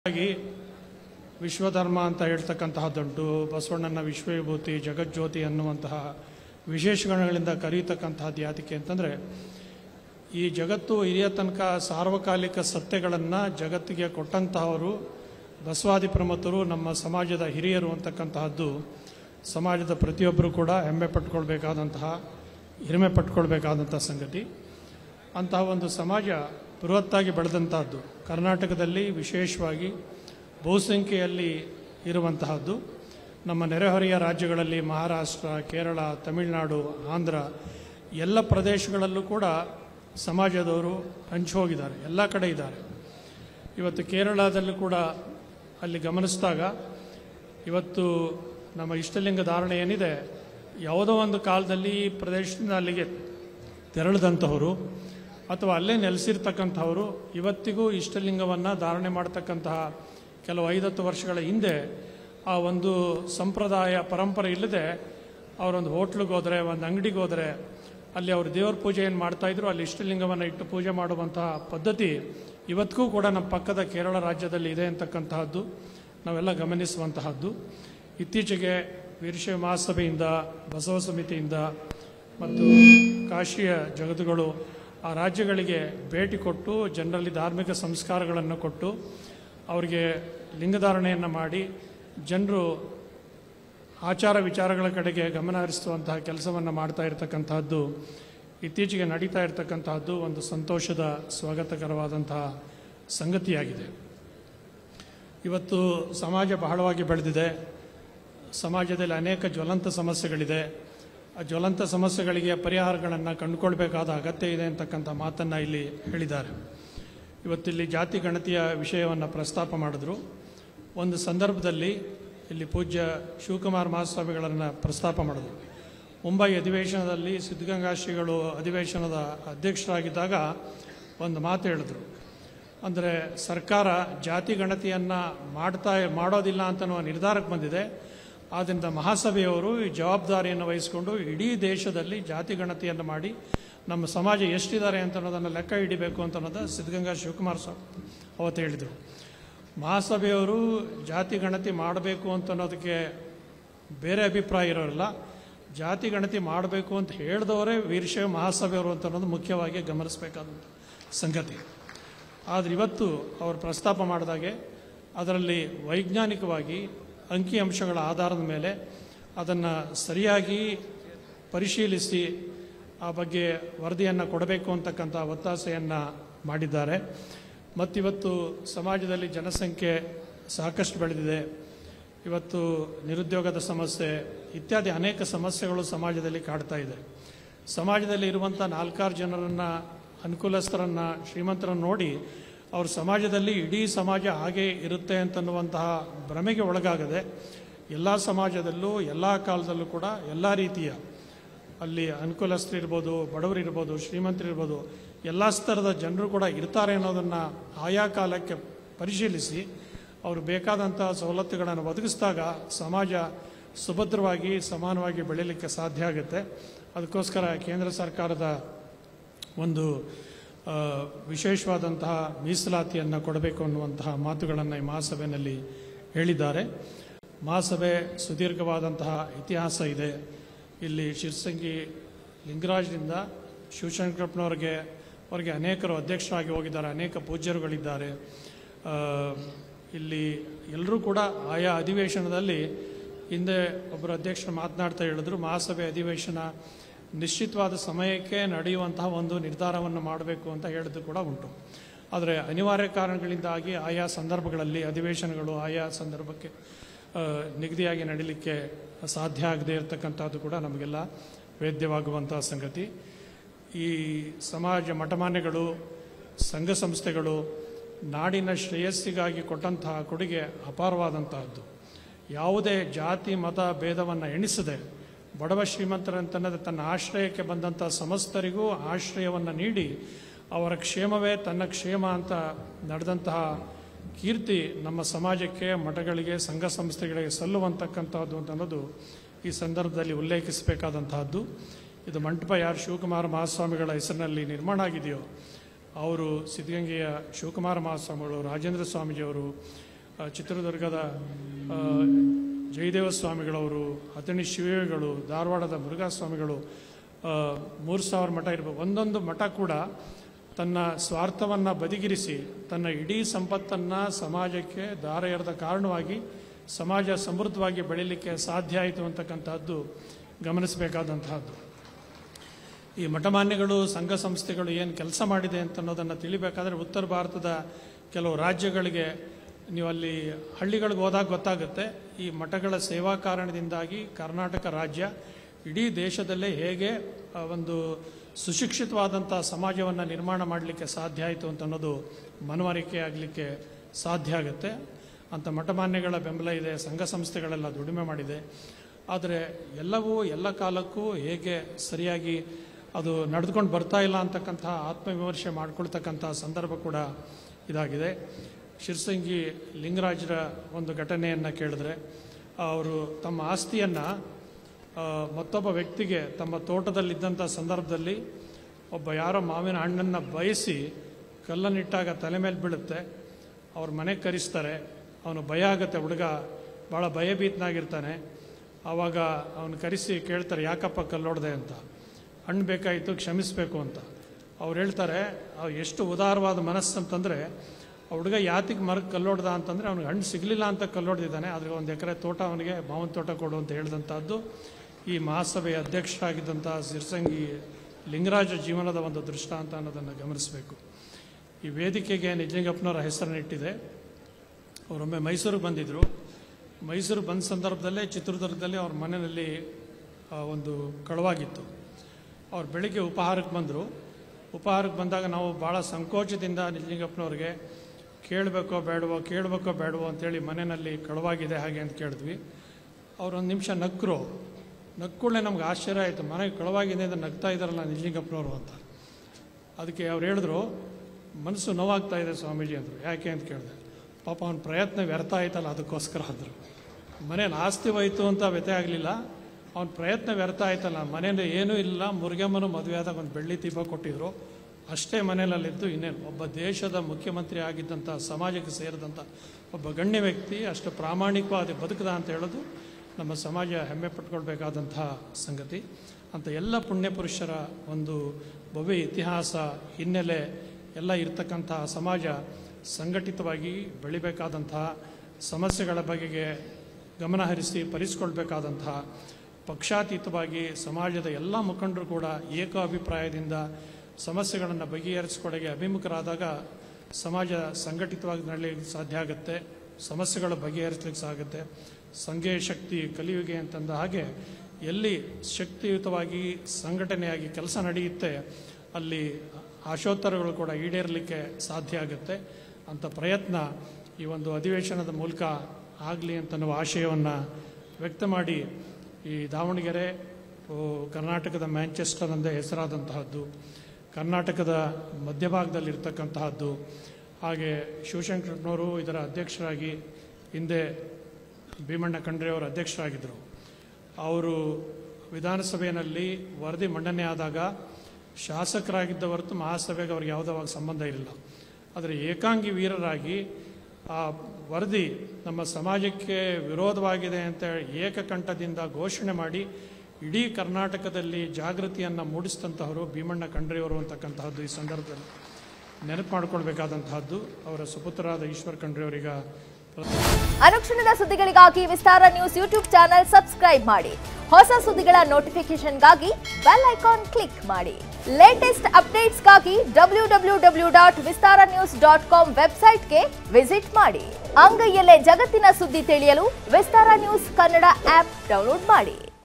ಹಾಗಾಗಿ ವಿಶ್ವಧರ್ಮ ಅಂತ ಹೇಳ್ತಕ್ಕಂತಹದ್ದುಂಟು ಬಸವಣ್ಣನ ವಿಶ್ವವಿಭೂತಿ ಜಗಜ್ಯೋತಿ ಅನ್ನುವಂತಹ ವಿಶೇಷಣಗಳಿಂದ ಕರೀತಕ್ಕಂತಹದ್ದು ಯಾತಕ್ಕೆ ಅಂತಂದರೆ ಈ ಜಗತ್ತು ಹಿರಿಯ ತನಕ ಸಾರ್ವಕಾಲಿಕ ಸತ್ಯಗಳನ್ನು ಜಗತ್ತಿಗೆ ಕೊಟ್ಟಂತಹವರು ಬಸವಾದಿ ಪ್ರಮುಖರು ನಮ್ಮ ಸಮಾಜದ ಹಿರಿಯರು ಅಂತಕ್ಕಂತಹದ್ದು ಸಮಾಜದ ಪ್ರತಿಯೊಬ್ಬರು ಕೂಡ ಹೆಮ್ಮೆ ಪಟ್ಕೊಳ್ಬೇಕಾದಂತಹ ಹಿರಿಮೆ ಪಟ್ಕೊಳ್ಬೇಕಾದಂಥ ಸಂಗತಿ ಅಂತಹ ಒಂದು ಸಮಾಜ ಬೃಹತ್ತಾಗಿ ಬೆಳೆದಂತಹದ್ದು ಕರ್ನಾಟಕದಲ್ಲಿ ವಿಶೇಷವಾಗಿ ಬಹುಸಂಖ್ಯೆಯಲ್ಲಿ ಇರುವಂತಹದ್ದು ನಮ್ಮ ನೆರೆಹೊರೆಯ ರಾಜ್ಯಗಳಲ್ಲಿ ಮಹಾರಾಷ್ಟ್ರ ಕೇರಳ ತಮಿಳುನಾಡು ಆಂಧ್ರ ಎಲ್ಲ ಪ್ರದೇಶಗಳಲ್ಲೂ ಕೂಡ ಸಮಾಜದವರು ಹಂಚಿ ಹೋಗಿದ್ದಾರೆ ಎಲ್ಲ ಕಡೆ ಇದ್ದಾರೆ ಇವತ್ತು ಕೇರಳದಲ್ಲೂ ಕೂಡ ಅಲ್ಲಿ ಗಮನಿಸಿದಾಗ ಇವತ್ತು ನಮ್ಮ ಇಷ್ಟಲಿಂಗ ಧಾರಣೆ ಏನಿದೆ ಯಾವುದೋ ಒಂದು ಕಾಲದಲ್ಲಿ ಈ ಪ್ರದೇಶದಿಂದ ಅಲ್ಲಿಗೆ ತೆರಳಿದಂಥವರು ಅಥವಾ ಅಲ್ಲೇ ನೆಲೆಸಿರ್ತಕ್ಕಂಥವರು ಇವತ್ತಿಗೂ ಇಷ್ಟಲಿಂಗವನ್ನು ಧಾರಣೆ ಮಾಡತಕ್ಕಂತಹ ಕೆಲವು ಐದತ್ತು ವರ್ಷಗಳ ಹಿಂದೆ ಆ ಒಂದು ಸಂಪ್ರದಾಯ ಪರಂಪರೆ ಇಲ್ಲದೆ ಅವರೊಂದು ಹೋಟ್ಲಿಗೆ ಹೋದರೆ ಒಂದು ಅಂಗಡಿಗೆ ಹೋದರೆ ಅಲ್ಲಿ ಅವರು ದೇವರ ಪೂಜೆ ಏನು ಮಾಡ್ತಾಯಿದ್ರು ಅಲ್ಲಿ ಇಷ್ಟಲಿಂಗವನ್ನು ಇಟ್ಟು ಪೂಜೆ ಮಾಡುವಂತಹ ಪದ್ಧತಿ ಇವತ್ತಿಗೂ ಕೂಡ ನಮ್ಮ ಪಕ್ಕದ ಕೇರಳ ರಾಜ್ಯದಲ್ಲಿ ಇದೆ ಅಂತಕ್ಕಂತಹದ್ದು ನಾವೆಲ್ಲ ಗಮನಿಸುವಂತಹದ್ದು ಇತ್ತೀಚೆಗೆ ವೀರಶೈವ ಮಹಾಸಭೆಯಿಂದ ಬಸವ ಸಮಿತಿಯಿಂದ ಮತ್ತು ಕಾಶಿಯ ಜಗತ್ತುಗಳು ಆ ರಾಜ್ಯಗಳಿಗೆ ಭೇಟಿ ಕೊಟ್ಟು ಜನರಲ್ಲಿ ಧಾರ್ಮಿಕ ಸಂಸ್ಕಾರಗಳನ್ನು ಕೊಟ್ಟು ಅವರಿಗೆ ಲಿಂಗಧಾರಣೆಯನ್ನು ಮಾಡಿ ಜನರು ಆಚಾರ ವಿಚಾರಗಳ ಕಡೆಗೆ ಗಮನ ಹರಿಸುವಂತಹ ಕೆಲಸವನ್ನು ಮಾಡ್ತಾ ಇರತಕ್ಕಂತಹದ್ದು ಇತ್ತೀಚೆಗೆ ನಡೀತಾ ಇರತಕ್ಕಂತಹದ್ದು ಒಂದು ಸಂತೋಷದ ಸ್ವಾಗತಕರವಾದಂತಹ ಸಂಗತಿಯಾಗಿದೆ ಇವತ್ತು ಸಮಾಜ ಬಹಳವಾಗಿ ಬೆಳೆದಿದೆ ಸಮಾಜದಲ್ಲಿ ಅನೇಕ ಜ್ವಲಂತ ಸಮಸ್ಯೆಗಳಿದೆ ಆ ಜ್ವಲಂತ ಸಮಸ್ಯೆಗಳಿಗೆ ಪರಿಹಾರಗಳನ್ನು ಕಂಡುಕೊಳ್ಬೇಕಾದ ಅಗತ್ಯ ಇದೆ ಅಂತಕ್ಕಂಥ ಮಾತನ್ನು ಇಲ್ಲಿ ಹೇಳಿದ್ದಾರೆ ಇವತ್ತಿಲ್ಲಿ ಜಾತಿ ಗಣತಿಯ ವಿಷಯವನ್ನು ಪ್ರಸ್ತಾಪ ಮಾಡಿದ್ರು ಒಂದು ಸಂದರ್ಭದಲ್ಲಿ ಇಲ್ಲಿ ಪೂಜ್ಯ ಶಿವಕುಮಾರ್ ಮಹಾಸ್ವಾಮಿಗಳನ್ನು ಪ್ರಸ್ತಾಪ ಮಾಡಿದ್ರು ಮುಂಬೈ ಅಧಿವೇಶನದಲ್ಲಿ ಸಿದ್ಧಗಂಗಾ ಶ್ರೀಗಳು ಅಧಿವೇಶನದ ಅಧ್ಯಕ್ಷರಾಗಿದ್ದಾಗ ಒಂದು ಮಾತು ಹೇಳಿದ್ರು ಅಂದರೆ ಸರ್ಕಾರ ಜಾತಿ ಗಣತಿಯನ್ನು ಮಾಡ್ತಾ ಮಾಡೋದಿಲ್ಲ ಅಂತನ್ನುವ ನಿರ್ಧಾರಕ್ಕೆ ಬಂದಿದೆ ಆದ್ದರಿಂದ ಮಹಾಸಭೆಯವರು ಈ ಜವಾಬ್ದಾರಿಯನ್ನು ವಹಿಸಿಕೊಂಡು ಇಡೀ ದೇಶದಲ್ಲಿ ಜಾತಿ ಗಣತಿಯನ್ನು ಮಾಡಿ ನಮ್ಮ ಸಮಾಜ ಎಷ್ಟಿದ್ದಾರೆ ಅಂತ ಅನ್ನೋದನ್ನು ಲೆಕ್ಕ ಹಿಡಿಬೇಕು ಅಂತ ಅನ್ನೋದು ಸಿದ್ಧಗಂಗಾ ಶಿವಕುಮಾರ್ ಸ್ವಾಮಿ ಅವತ್ತು ಹೇಳಿದರು ಮಹಾಸಭೆಯವರು ಜಾತಿ ಗಣತಿ ಮಾಡಬೇಕು ಅಂತ ಅನ್ನೋದಕ್ಕೆ ಬೇರೆ ಅಭಿಪ್ರಾಯ ಇರೋಲ್ಲ ಜಾತಿ ಗಣತಿ ಮಾಡಬೇಕು ಅಂತ ಹೇಳಿದವರೇ ವೀರಶೈವ ಮಹಾಸಭೆಯವರು ಅಂತ ಅನ್ನೋದು ಮುಖ್ಯವಾಗಿ ಗಮನಿಸಬೇಕಾದಂಥ ಸಂಗತಿ ಆದರೆ ಇವತ್ತು ಅವರು ಪ್ರಸ್ತಾಪ ಮಾಡಿದಾಗೆ ಅದರಲ್ಲಿ ವೈಜ್ಞಾನಿಕವಾಗಿ ಅಂಕಿಅಂಶಗಳ ಆಧಾರದ ಮೇಲೆ ಅದನ್ನು ಸರಿಯಾಗಿ ಪರಿಶೀಲಿಸಿ ಆ ಬಗ್ಗೆ ವರದಿಯನ್ನು ಕೊಡಬೇಕು ಅಂತಕ್ಕಂಥ ಒತ್ತಾಸೆಯನ್ನು ಮಾಡಿದ್ದಾರೆ ಮತ್ತಿವತ್ತು ಸಮಾಜದಲ್ಲಿ ಜನಸಂಖ್ಯೆ ಸಾಕಷ್ಟು ಬೆಳೆದಿದೆ ಇವತ್ತು ನಿರುದ್ಯೋಗದ ಸಮಸ್ಯೆ ಇತ್ಯಾದಿ ಅನೇಕ ಸಮಸ್ಯೆಗಳು ಸಮಾಜದಲ್ಲಿ ಕಾಡ್ತಾ ಇದೆ ಸಮಾಜದಲ್ಲಿ ಇರುವಂಥ ನಾಲ್ಕಾರು ಜನರನ್ನು ಅನುಕೂಲಸ್ಥರನ್ನು ಶ್ರೀಮಂತರನ್ನು ನೋಡಿ ಅವ್ರ ಸಮಾಜದಲ್ಲಿ ಇಡೀ ಸಮಾಜ ಹಾಗೆ ಇರುತ್ತೆ ಅಂತನ್ನುವಂತಹ ಭ್ರಮೆಗೆ ಒಳಗಾಗದೆ ಎಲ್ಲ ಸಮಾಜದಲ್ಲೂ ಎಲ್ಲ ಕಾಲದಲ್ಲೂ ಕೂಡ ಎಲ್ಲ ರೀತಿಯ ಅಲ್ಲಿ ಅನುಕೂಲಸ್ಥರಿರ್ಬೋದು ಬಡವರಿರ್ಬೋದು ಶ್ರೀಮಂತರಿರ್ಬೋದು ಎಲ್ಲ ಸ್ತರದ ಜನರು ಕೂಡ ಇರ್ತಾರೆ ಅನ್ನೋದನ್ನು ಆಯಾ ಕಾಲಕ್ಕೆ ಪರಿಶೀಲಿಸಿ ಅವರು ಬೇಕಾದಂಥ ಸವಲತ್ತುಗಳನ್ನು ಒದಗಿಸಿದಾಗ ಸಮಾಜ ಸುಭದ್ರವಾಗಿ ಸಮಾನವಾಗಿ ಬೆಳೀಲಿಕ್ಕೆ ಸಾಧ್ಯ ಆಗುತ್ತೆ ಅದಕ್ಕೋಸ್ಕರ ಕೇಂದ್ರ ಸರ್ಕಾರದ ಒಂದು ಆ, ವಿಶೇಷವಾದಂತಹ ಮೀಸಲಾತಿಯನ್ನು ಕೊಡಬೇಕು ಅನ್ನುವಂತಹ ಮಾತುಗಳನ್ನು ಈ ಮಹಾಸಭೆಯಲ್ಲಿ ಹೇಳಿದ್ದಾರೆ ಮಹಾಸಭೆ ಸುದೀರ್ಘವಾದಂತಹ ಇತಿಹಾಸ ಇದೆ ಇಲ್ಲಿ ಶಿರ್ಸಂಗಿ ಲಿಂಗರಾಜ್ರಿಂದ ಶಿವಶಂಕರಪ್ಪನವ್ರಿಗೆ ಅವರಿಗೆ ಅನೇಕರು ಅಧ್ಯಕ್ಷರಾಗಿ ಹೋಗಿದ್ದಾರೆ ಅನೇಕ ಪೂಜ್ಯರುಗಳಿದ್ದಾರೆ ಆ, ಇಲ್ಲಿ ಎಲ್ಲರೂ ಕೂಡ ಆಯಾ ಅಧಿವೇಶನದಲ್ಲಿ ಹಿಂದೆ ಒಬ್ಬರು ಅಧ್ಯಕ್ಷರು ಮಾತನಾಡ್ತಾ ಹೇಳಿದ್ರು ಮಹಾಸಭೆ ಅಧಿವೇಶನ ನಿಶ್ಚಿತವಾದ ಸಮಯಕ್ಕೆ ನಡೆಯುವಂತಹ ಒಂದು ನಿರ್ಧಾರವನ್ನು ಮಾಡಬೇಕು ಅಂತ ಹೇಳಿದ್ದು ಕೂಡ ಉಂಟು ಆದರೆ ಅನಿವಾರ್ಯ ಕಾರಣಗಳಿಂದಾಗಿ ಆಯಾ ಸಂದರ್ಭಗಳಲ್ಲಿ ಅಧಿವೇಶನಗಳು ಆಯಾ ಸಂದರ್ಭಕ್ಕೆ ಆ, ನಿಗದಿಯಾಗಿ ನಡೀಲಿಕ್ಕೆ ಸಾಧ್ಯ ಆಗದೇ ಇರತಕ್ಕಂಥದ್ದು ಕೂಡ ನಮಗೆಲ್ಲ ವೇದ್ಯವಾಗುವಂತಹ ಸಂಗತಿ ಈ ಸಮಾಜ ಮಠಮಾನ್ಯಗಳು ಸಂಘ ಸಂಸ್ಥೆಗಳು ನಾಡಿನ ಶ್ರೇಯಸ್ಸಿಗಾಗಿ ಕೊಟ್ಟಂತಹ ಕೊಡುಗೆ ಅಪಾರವಾದಂತಹದ್ದು ಯಾವುದೇ ಜಾತಿ ಮತ ಭೇದವನ್ನು ಎಣಿಸದೆ ಬಡವ ಶ್ರೀಮಂತರಂತನ್ನದ ತನ್ನ ಆಶ್ರಯಕ್ಕೆ ಬಂದಂಥ ಸಮಸ್ತರಿಗೂ ಆಶ್ರಯವನ್ನು ನೀಡಿ ಅವರ ಕ್ಷೇಮವೇ ತನ್ನ ಕ್ಷೇಮ ಅಂತ ನಡೆದಂತಹ ಕೀರ್ತಿ ನಮ್ಮ ಸಮಾಜಕ್ಕೆ ಮಠಗಳಿಗೆ ಸಂಘ ಸಂಸ್ಥೆಗಳಿಗೆ ಸಲ್ಲುವಂತಕ್ಕಂಥದ್ದು ಅಂತ ಅನ್ನೋದು ಈ ಸಂದರ್ಭದಲ್ಲಿ ಉಲ್ಲೇಖಿಸಬೇಕಾದಂತಹದ್ದು ಇದು ಮಂಟಪ ಯಾರು ಶಿವಕುಮಾರ ಮಹಾಸ್ವಾಮಿಗಳ ಹೆಸರಿನಲ್ಲಿ ನಿರ್ಮಾಣ ಆಗಿದೆಯೋ ಅವರು ಸಿದ್ಧಗಂಗೆಯ ಶಿವಕುಮಾರ ಮಹಾಸ್ವಾಮಿಗಳು ರಾಜೇಂದ್ರ ಸ್ವಾಮೀಜಿಯವರು ಆ, ಚಿತ್ರದುರ್ಗದ ಆ, ಜಯದೇವ ಸ್ವಾಮಿಗಳವರು ಅಥಣಿ ಶಿವಯೋಗಿಗಳು ಧಾರವಾಡದ ಮುರುಘಾಸ್ವಾಮಿಗಳು ಆ, ಮೂರು ಸಾವಿರ ಮಠ ಇರಬೇಕು ಒಂದೊಂದು ಮಠ ಕೂಡ ತನ್ನ ಸ್ವಾರ್ಥವನ್ನು ಬದಿಗಿರಿಸಿ ತನ್ನ ಇಡೀ ಸಂಪತ್ತನ್ನು ಸಮಾಜಕ್ಕೆ ದಾರ ಎರೆದ ಕಾರಣವಾಗಿ ಸಮಾಜ ಸಮೃದ್ಧವಾಗಿ ಬೆಳೀಲಿಕ್ಕೆ ಸಾಧ್ಯ ಆಯಿತು ಅಂತಕ್ಕಂಥದ್ದು ಗಮನಿಸಬೇಕಾದಂತಹದ್ದು ಈ ಮಠಮಾನ್ಯಗಳು ಸಂಘ ಸಂಸ್ಥೆಗಳು ಏನು ಕೆಲಸ ಮಾಡಿದೆ ಅಂತ ಅನ್ನೋದನ್ನು ತಿಳಿಬೇಕಾದ್ರೆ ಉತ್ತರ ಭಾರತದ ಕೆಲವು ರಾಜ್ಯಗಳಿಗೆ ನೀವು ಅಲ್ಲಿ ಹಳ್ಳಿಗಳಿಗೆ ಹೋದಾಗ ಗೊತ್ತಾಗುತ್ತೆ ಈ ಮಠಗಳ ಸೇವಾ ಕಾರಣದಿಂದಾಗಿ ಕರ್ನಾಟಕ ರಾಜ್ಯ ಇಡೀ ದೇಶದಲ್ಲೇ ಹೇಗೆ ಆ, ಒಂದು ಸುಶಿಕ್ಷಿತವಾದಂಥ ಸಮಾಜವನ್ನು ನಿರ್ಮಾಣ ಮಾಡಲಿಕ್ಕೆ ಸಾಧ್ಯ ಆಯಿತು ಅಂತ ಅನ್ನೋದು ಮನವರಿಕೆ ಆಗಲಿಕ್ಕೆ ಸಾಧ್ಯ ಆಗುತ್ತೆ ಅಂಥ ಮಠಮಾನ್ಯಗಳ ಬೆಂಬಲ ಇದೆ ಸಂಘ ಸಂಸ್ಥೆಗಳೆಲ್ಲ ದುಡಿಮೆ ಮಾಡಿದೆ ಆದರೆ ಎಲ್ಲವೂ ಎಲ್ಲ ಕಾಲಕ್ಕೂ ಹೇಗೆ ಸರಿಯಾಗಿ ಅದು ನಡೆದುಕೊಂಡು ಬರ್ತಾ ಇಲ್ಲ ಅಂತಕ್ಕಂಥ ಆತ್ಮವಿಮರ್ಶೆ ಮಾಡ್ಕೊಳ್ತಕ್ಕಂಥ ಸಂದರ್ಭ ಕೂಡ ಇದಾಗಿದೆ ಶಿರ್ಸಂಗಿ ಲಿಂಗರಾಜರ ಒಂದು ಘಟನೆಯನ್ನು ಕೇಳಿದ್ರೆ ಅವರು ತಮ್ಮ ಆಸ್ತಿಯನ್ನು ಮತ್ತೊಬ್ಬ ವ್ಯಕ್ತಿಗೆ ತಮ್ಮ ತೋಟದಲ್ಲಿದ್ದಂಥ ಸಂದರ್ಭದಲ್ಲಿ ಒಬ್ಬ ಯಾರೋ ಮಾವಿನ ಹಣ್ಣನ್ನು ಬಯಸಿ ಕಲ್ಲನ್ನಿಟ್ಟಾಗ ತಲೆ ಮೇಲೆ ಬೀಳುತ್ತೆ ಅವ್ರ ಮನೆಗೆ ಕರೆಸ್ತಾರೆ ಅವನು ಭಯ ಆಗುತ್ತೆ ಹುಡುಗ ಭಾಳ ಭಯಭೀತನಾಗಿರ್ತಾನೆ ಆವಾಗ ಅವನು ಕರೆಸಿ ಕೇಳ್ತಾರೆ ಯಾಕಪ್ಪ ಕಲ್ಲೊಡ್ದೆ ಅಂತ ಹಣ್ಣು ಬೇಕಾಯಿತು ಕ್ಷಮಿಸಬೇಕು ಅಂತ ಅವ್ರು ಹೇಳ್ತಾರೆ ಅವ್ ಎಷ್ಟು ಉದಾರವಾದ ಮನಸ್ಸು ಅಂತಂದರೆ ಆ ಹುಡುಗ ಯಾತಿಗೆ ಮರಕ್ಕೆ ಕಲ್ಲೊಡ್ದ ಅಂತಂದರೆ ಅವ್ನಿಗೆ ಹಣ್ಣು ಸಿಗಲಿಲ್ಲ ಅಂತ ಕಲ್ಲೊಡ್ದಿದ್ದಾನೆ ಆದರೆ ಒಂದು ಎಕರೆ ತೋಟ ಅವನಿಗೆ ಮಾವನ ತೋಟ ಕೊಡು ಅಂತ ಹೇಳಿದಂಥದ್ದು ಈ ಮಹಾಸಭೆಯ ಅಧ್ಯಕ್ಷರಾಗಿದ್ದಂಥ ಸಿರ್ಸಂಗಿ ಲಿಂಗರಾಜ ಜೀವನದ ಒಂದು ದೃಷ್ಟಾಂತ ಅನ್ನೋದನ್ನು ಗಮನಿಸಬೇಕು ಈ ವೇದಿಕೆಗೆ ನಿಜಲಿಂಗಪ್ಪನವರ ಹೆಸರನ್ನಿಟ್ಟಿದೆ ಅವರೊಮ್ಮೆ ಮೈಸೂರಿಗೆ ಬಂದಿದ್ದರು ಮೈಸೂರು ಬಂದ ಸಂದರ್ಭದಲ್ಲೇ ಚಿತ್ರದುರ್ಗದಲ್ಲಿ ಅವ್ರ ಮನೆಯಲ್ಲಿ ಆ, ಒಂದು ಕಳವಾಗಿತ್ತು ಅವ್ರು ಬೆಳಿಗ್ಗೆ ಉಪಹಾರಕ್ಕೆ ಬಂದರು ಉಪಹಾರಕ್ಕೆ ಬಂದಾಗ ನಾವು ಭಾಳ ಸಂಕೋಚದಿಂದ ನಿಜಲಿಂಗಪ್ಪನವ್ರಿಗೆ ಕೇಳಬೇಕೋ ಬೇಡವೋ ಕೇಳಬೇಕೋ ಬೇಡವೋ ಅಂತೇಳಿ ಮನೆಯಲ್ಲಿ ಕಳವಾಗಿದೆ ಹಾಗೆ ಅಂತ ಕೇಳಿದ್ವಿ ಅವ್ರೊಂದು ನಿಮಿಷ ನಕ್ಕರು ನಕ್ಕೂಡಲೇ ನಮ್ಗೆ ಆಶ್ಚರ್ಯ ಆಯಿತು ಮನೆಗೆ ಕಳವಾಗಿದೆ ಅಂತ ನಗ್ತಾ ಇದ್ದಾರಲ್ಲ ನಿಜಲಿಂಗಪ್ಪನವರು ಅಂತ ಅದಕ್ಕೆ ಅವ್ರು ಹೇಳಿದ್ರು ಮನಸ್ಸು ನೋವಾಗ್ತಾ ಇದೆ ಸ್ವಾಮೀಜಿ ಅಂದರು ಯಾಕೆ ಅಂತ ಕೇಳಿದೆ ಪಾಪ ಅವನ ಪ್ರಯತ್ನ ವ್ಯರ್ಥ ಆಯ್ತಲ್ಲ ಅದಕ್ಕೋಸ್ಕರ ಅಂದರು ಮನೇಲಿ ಆಸ್ತಿ ಹೋಯ್ತು ಅಂತ ವ್ಯಥೆ ಆಗಲಿಲ್ಲ ಅವನ ಪ್ರಯತ್ನ ವ್ಯರ್ಥ ಆಯ್ತಲ್ಲ ಮನೇಲಿ ಏನೂ ಇಲ್ಲ ಮುರುಗಮ್ಮನು ಮದುವೆ ಆದಾಗ ಒಂದು ಬೆಳ್ಳಿ ದೀಪ ಕೊಟ್ಟಿದ್ರು ಅಷ್ಟೇ ಮನೆಯಲ್ಲಿದ್ದು ಇನ್ನೇನು ಒಬ್ಬ ದೇಶದ ಮುಖ್ಯಮಂತ್ರಿ ಆಗಿದ್ದಂಥ ಸಮಾಜಕ್ಕೆ ಸೇರಿದಂಥ ಒಬ್ಬ ಗಣ್ಯ ವ್ಯಕ್ತಿ ಅಷ್ಟು ಪ್ರಾಮಾಣಿಕವಾದ ಬದುಕದ ಅಂತ ಹೇಳೋದು ನಮ್ಮ ಸಮಾಜ ಹೆಮ್ಮೆ ಪಟ್ಕೊಳ್ಬೇಕಾದಂಥ ಸಂಗತಿ ಅಂತ ಎಲ್ಲ ಪುಣ್ಯ ಪುರುಷರ ಒಂದು ಭವ್ಯ ಇತಿಹಾಸ ಹಿನ್ನೆಲೆ ಎಲ್ಲ ಇರ್ತಕ್ಕಂಥ ಸಮಾಜ ಸಂಘಟಿತವಾಗಿ ಬೆಳಿಬೇಕಾದಂತಹ ಸಮಸ್ಯೆಗಳ ಬಗೆಗೆ ಗಮನ ಹರಿಸಿ ಪರಿಸ್ಕೊಳ್ಬೇಕಾದಂತಹ ಪಕ್ಷಾತೀತವಾಗಿ ಸಮಾಜದ ಎಲ್ಲ ಮುಖಂಡರು ಕೂಡ ಏಕ ಅಭಿಪ್ರಾಯದಿಂದ ಸಮಸ್ಯೆಗಳನ್ನು ಬಗೆಹರಿಸಿಕೊಡೆಗೆ ಅಭಿಮುಖರಾದಾಗ ಸಮಾಜ ಸಂಘಟಿತವಾಗಿ ನಡೀಲಿಕ್ಕೆ ಸಾಧ್ಯ ಆಗುತ್ತೆ ಸಮಸ್ಯೆಗಳ ಬಗೆಹರಿಸಲಿಕ್ಕೆ ಸಾಗುತ್ತೆ ಸಂಘೀಯ ಶಕ್ತಿ ಕಲಿಯುಗೆ ಅಂತಂದ ಹಾಗೆ ಎಲ್ಲಿ ಶಕ್ತಿಯುತವಾಗಿ ಸಂಘಟನೆಯಾಗಿ ಕೆಲಸ ನಡೆಯುತ್ತೆ ಅಲ್ಲಿ ಆಶೋತ್ತರಗಳು ಕೂಡ ಈಡೇರಲಿಕ್ಕೆ ಸಾಧ್ಯ ಆಗುತ್ತೆ ಅಂಥ ಪ್ರಯತ್ನ ಈ ಒಂದು ಅಧಿವೇಶನದ ಮೂಲಕ ಆಗಲಿ ಅಂತನ್ನುವ ಆಶಯವನ್ನು ವ್ಯಕ್ತ ಮಾಡಿ ಈ ದಾವಣಗೆರೆ ಓ, ಕರ್ನಾಟಕದ ಮ್ಯಾಂಚೆಸ್ಟರ್ ಎಂದೇ ಹೆಸರಾದಂತಹದ್ದು ಕರ್ನಾಟಕದ ಮಧ್ಯಭಾಗದಲ್ಲಿರ್ತಕ್ಕಂತಹದ್ದು ಹಾಗೆ ಶಿವಶಂಕರಪ್ಪನವರು ಇದರ ಅಧ್ಯಕ್ಷರಾಗಿ ಹಿಂದೆ ಭೀಮಣ್ಣ ಖಂಡ್ರೆಯವರು ಅಧ್ಯಕ್ಷರಾಗಿದ್ದರು ಅವರು ವಿಧಾನಸಭೆಯಲ್ಲಿ ವರದಿ ಮಂಡನೆ ಆದಾಗ ಶಾಸಕರಾಗಿದ್ದ ಹೊರತು ಮಹಾಸಭೆಗೆ ಅವ್ರಿಗೆ ಯಾವುದವಾಗ ಸಂಬಂಧ ಇರಲಿಲ್ಲ ಆದರೆ ಏಕಾಂಗಿ ವೀರರಾಗಿ ಆ ವರದಿ ನಮ್ಮ ಸಮಾಜಕ್ಕೆ ವಿರೋಧವಾಗಿದೆ ಅಂತ ಏಕಕಂಠದಿಂದ ಘೋಷಣೆ ಮಾಡಿ ಇಡೀ ಕರ್ನಾಟಕದಲ್ಲಿ ಜಾಗೃತಿಯನ್ನು ಮೂಡಿಸಿದಂತಹವರು ಭೀಮಣ್ಣ ಖಂಡ್ರೆಯವರು ಅಂತಕ್ಕಂತಹದ್ದು ಈ ಸಂದರ್ಭದಲ್ಲಿ ನೆನಪು ಮಾಡಿಕೊಳ್ಬೇಕಾದಂತಹದ್ದು ಅವರ ಸುಪುತ್ರರಾದ ಈಶ್ವರ್ ಖಂಡ್ರೆಯವರೀಗ ಅನುಕ್ಷಣದ ಸುದ್ದಿಗಳಿಗಾಗಿ Vistara news YouTube channel subscribe ಮಾಡಿ ಹೊಸ ಸುದ್ದಿಗಳ ನೋಟಿಫಿಕೇಶನ್ಗಾಗಿ ಬೆಲ್ ಐಕಾನ್ ಕ್ಲಿಕ್ ಮಾಡಿ ಲೇಟೆಸ್ಟ್ ಅಪ್ಡೇಟ್ಸ್ಗಾಗಿ W W W dot Vistara news dot com ವೆಬ್ಸೈಟ್ಗೆ ವಿಸಿಟ್ ಮಾಡಿ ಅಂಗೈಯಲ್ಲೇ ಜಗತ್ತಿನ ಸುದ್ದಿ ತಿಳಿಯಲು Vistara news Kannada app download ಮಾಡಿ